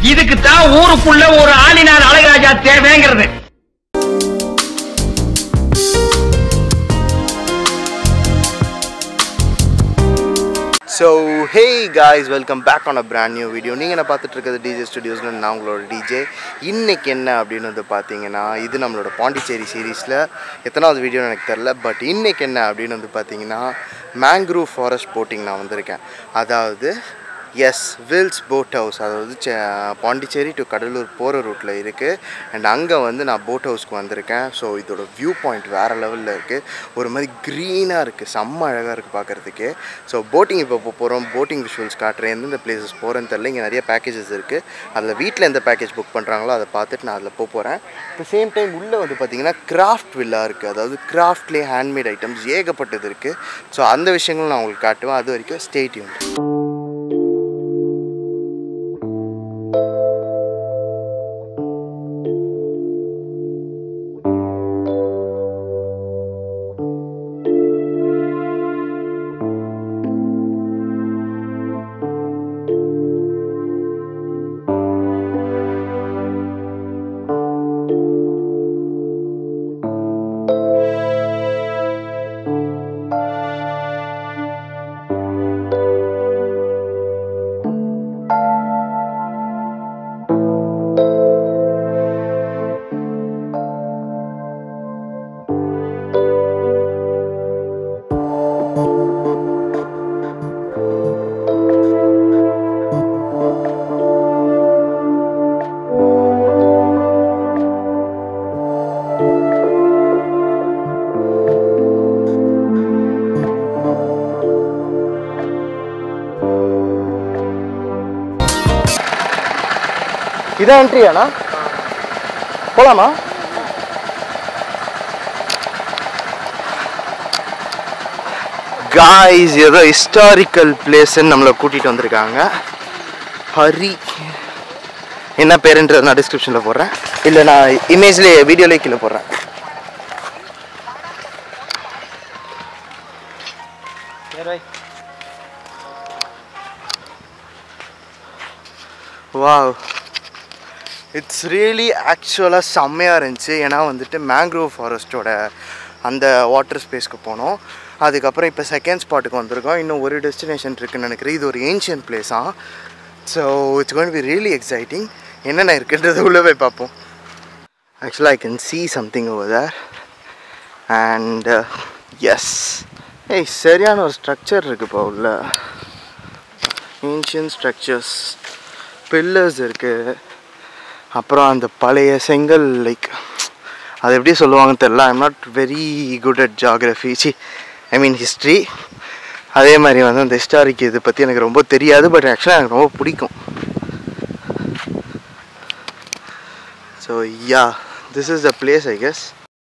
இதுக்கு தான் ஊருக்குள்ள ஒரு ஆளினார் அழகராஜா தேவைங்கிறது so hey guys welcome back on a brand new video நீங்கள் என்ன பார்த்துட்டு இருக்கிறது டிஜே ஸ்டுடியோஸ்னு நான் உங்களோட டிஜே இன்னைக்கு என்ன அப்படின்னு வந்து பார்த்தீங்கன்னா இது நம்மளோட பாண்டிச்சேரி சீரீஸில் எத்தனாவது வீடியோன்னு எனக்கு தெரில பட் இன்னைக்கு என்ன அப்படின்னு வந்து பார்த்தீங்கன்னா மேங்க்ரூவ் ஃபாரஸ்ட் போட்டிங் நான் வந்திருக்கேன் அதாவது எஸ் வில்ஸ் போட் ஹவுஸ் அதாவது செ- பாண்டிச்சேரி டு கடலூர் போகிற ரூட்டில் இருக்குது அண்ட் அங்கே வந்து நான் போட் ஹவுஸ்க்கு வந்திருக்கேன் ஸோ இதோட வியூ பாயிண்ட் வேறு லெவலில் இருக்குது ஒரு மாதிரி க்ரீனாக இருக்குது செம்ம அழகாக இருக்குது பார்க்குறதுக்கு ஸோ போட்டிங் இப்போ போக போகிறோம் போட்டிங் விஷுவல்ஸ் காட்டுறேன் எந்தெந்த பிளேசஸ் போகிறேன்னு தெரில இங்கே நிறைய பேக்கேஜஸ் இருக்குது அதில் வீட்டில் எந்த பேக்கேஜ் புக் பண்ணுறாங்களோ அதை பார்த்துட்டு நான் அதில் போக போகிறேன் அட் சேம் டைம் உள்ளே வந்து பார்த்திங்கன்னா கிராஃப்ட் வில்லா இருக்குது அதாவது கிராஃப்ட்லேயே ஹேண்ட்மேட் ஐட்டம்ஸ் ஏகப்பட்டது இருக்குது ஸோ அந்த விஷயங்களும் நான் உங்களுக்கு காட்டுவேன் அது வரைக்கும் ஸ்டேட்யூன் இதான் என்ட்ரியாண்ணா போகலாமா காய்ஸ் ஏதோ ஹிஸ்டாரிக்கல் பிளேஸ்ன்னு நம்மளை கூட்டிகிட்டு வந்திருக்காங்க ஹரி என்ன பேருன்றது நான் டிஸ்கிரிப்ஷனில் போடுறேன் இல்லை நான் இமேஜ்லேயே வீடியோலேயே கீழே போடுறேன் வாவ் இட்ஸ் ரியலி ஆக்சுவலாக செம்மையாக இருந்துச்சு ஏன்னா வந்துட்டு மேங்க்ரோவ் ஃபாரஸ்ட்டோட அந்த வாட்டர் ஸ்பேஸ்க்கு போனோம் அதுக்கப்புறம் இப்போ செகண்ட் ஸ்பாட்டுக்கு வந்திருக்கோம் இன்னும் ஒரு டெஸ்டினேஷன் இருக்குன்னு நினைக்கிறேன் இது ஒரு ஏன்ஷியன் பிளேஸா so it's going be really exciting என்னென்ன இருக்குன்றது உள்ளே போய் பார்ப்போம் ஆக்சுவலாக I can see something over there and yes ஏய் சரியான ஒரு ஸ்ட்ரக்சர் இருக்குப்பா உள்ள ஏன்ஷியன் ஸ்ட்ரக்சர்ஸ் பில்லர்ஸ் இருக்குது அப்புறம் அந்த பழைய செங்கல் லைக் அது எப்படி சொல்லுவாங்கன்னு தெரில I'm not very good at geography see I mean history அதே மாதிரி வந்து அந்த ஹிஸ்டாரிக் இதை பற்றி எனக்கு ரொம்ப தெரியாது பட் ஆக்சுவலாக எனக்கு ரொம்ப பிடிக்கும் so yeah this is the place I guess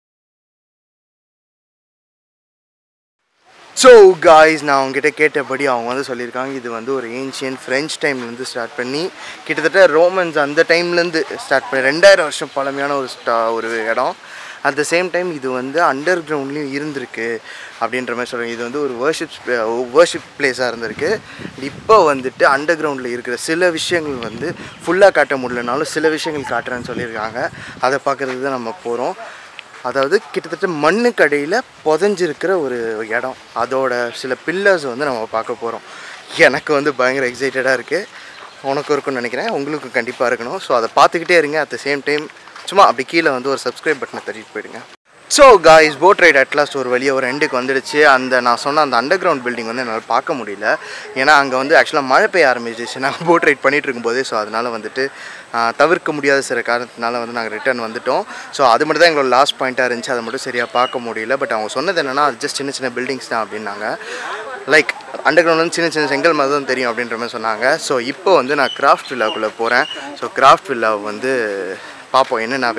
so guys நான் அவங்ககிட்ட கேட்டபடி அவங்க வந்து சொல்லியிருக்காங்க இது வந்து ஒரு ஏன்ஷியன் ஃப்ரெஞ்ச் டைம்லேருந்து ஸ்டார்ட் பண்ணி கிட்டத்தட்ட ரோமன்ஸ் அந்த டைம்லேருந்து ஸ்டார்ட் பண்ணி ரெண்டாயிரம் வருஷம் பழமையான ஒரு ஸ்டா ஒரு இடம் அட் த சேம் டைம் இது வந்து அண்டர் கிரவுண்ட்லேயும் இருந்திருக்கு அப்படின்ற மாதிரி சொல்கிறாங்க இது வந்து ஒரு வர்ஷிப் வர்ஷிப் பிளேஸாக இருந்திருக்கு இப்போ வந்துட்டு அண்டர் கிரவுண்டில் இருக்கிற சில விஷயங்கள் வந்து ஃபுல்லாக காட்ட முடியலனாலும் சில விஷயங்கள் காட்டுறேன்னு சொல்லியிருக்காங்க அதை பார்க்குறதுக்கு தான் நம்ம போகிறோம் அதாவது கிட்டத்தட்ட மண்ணுக்கடியில் புதஞ்சிருக்கிற ஒரு இடம் அதோட சில பில்லர்ஸ் வந்து நம்ம பார்க்க போகிறோம் எனக்கு வந்து பயங்கர எக்ஸைட்டடாக இருக்குது உனக்கும் இருக்கும்னு நினைக்கிறேன் உங்களுக்கும் கண்டிப்பாக இருக்கணும் ஸோ அதை பார்த்துக்கிட்டே இருங்க அட் த சேம் டைம் சும்மா அப்படி கீழே வந்து ஒரு சப்ஸ்கிரைப் பட்டனை தட்டிட்டு போயிடுங்க so guys boat ride at last ஒரு வழியாக ஒரு ரெண்டுக்கு வந்துடுச்சு அந்த நான் சொன்ன அந்த அண்டர் கிரவுண்ட் பில்டிங் வந்து என்னால் பார்க்க முடியல ஏன்னா அங்கே வந்து ஆக்சுவலாக மழை பெய்ய ஆரம்பிச்சிச்சு நாங்கள் போட் ரைட் பண்ணிட்டு இருக்கும்போதே ஸோ அதனால் வந்துட்டு ஆஹ், தவிர்க்க முடியாத சில காரணத்தினால வந்து நாங்கள் ரிட்டர்ன் வந்துட்டோம் ஸோ அது மட்டும் தான் எங்களோட லாஸ்ட் பாயிண்ட்டாக இருந்துச்சு அதை மட்டும் சரியாக பார்க்க முடியல பட் அவங்க சொன்னது என்னென்னா அது ஜஸ்ட் சின்ன சின்ன பில்டிங்ஸ் தான் அப்படின்னாங்க லைக் அண்டர் கிரவுண்ட் வந்து சின்ன சின்ன செங்கல் மாதிரி தான் தெரியும் அப்படின்ற மாதிரி சொன்னாங்க ஸோ இப்போ வந்து நான் கிராஃப்ட் வில்லாக்குள்ளே போகிறேன் ஸோ கிராஃப்ட் வில்லா வந்து பார்ப்போம் என்னென்ன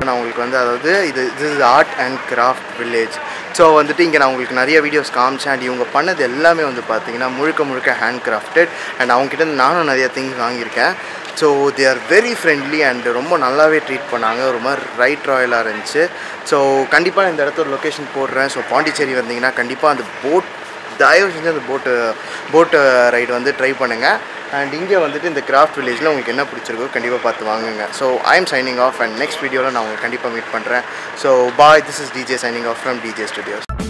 நான் உங்களுக்கு வந்து அதாவது இது this is art and craft village so வந்துட்டு இங்கே நான் உங்களுக்கு நிறைய வீடியோஸ் காமிச்சேன் அண்ட் இவங்க பண்ணது எல்லாமே வந்து பார்த்தீங்கன்னா முழுக்க முழுக்க ஹேண்ட் கிராஃப்டட் அண்ட் அவங்ககிட்ட இருந்து நானும் நிறைய திங்ஸ் வாங்கியிருக்கேன் so they are very friendly and ரொம்ப நல்லாவே ட்ரீட் பண்ணாங்க ஒரு மாதிரி ரைட் ராயலாக இருந்துச்சு ஸோ கண்டிப்பாக இந்த இடத்துல லொக்கேஷன் போடுறேன் ஸோ பாண்டிச்சேரி வந்தீங்கன்னா கண்டிப்பாக அந்த போட் தயவு செஞ்சு அந்த போட்டு போட்டு ரைடு வந்து ட்ரை பண்ணுங்கள் அண்ட் இங்கே வந்துட்டு இந்த கிராஃப்ட் வில்லேஜில் உங்களுக்கு என்ன பிடிச்சிருக்கோ கண்டிப்பாக பார்த்து வாங்குங்க so I am signing off and next வீடியோவில் நான் உங்களுக்கு கண்டிப்பாக மீட் பண்ணுறேன் so bye this is DJ signing off from DJ studios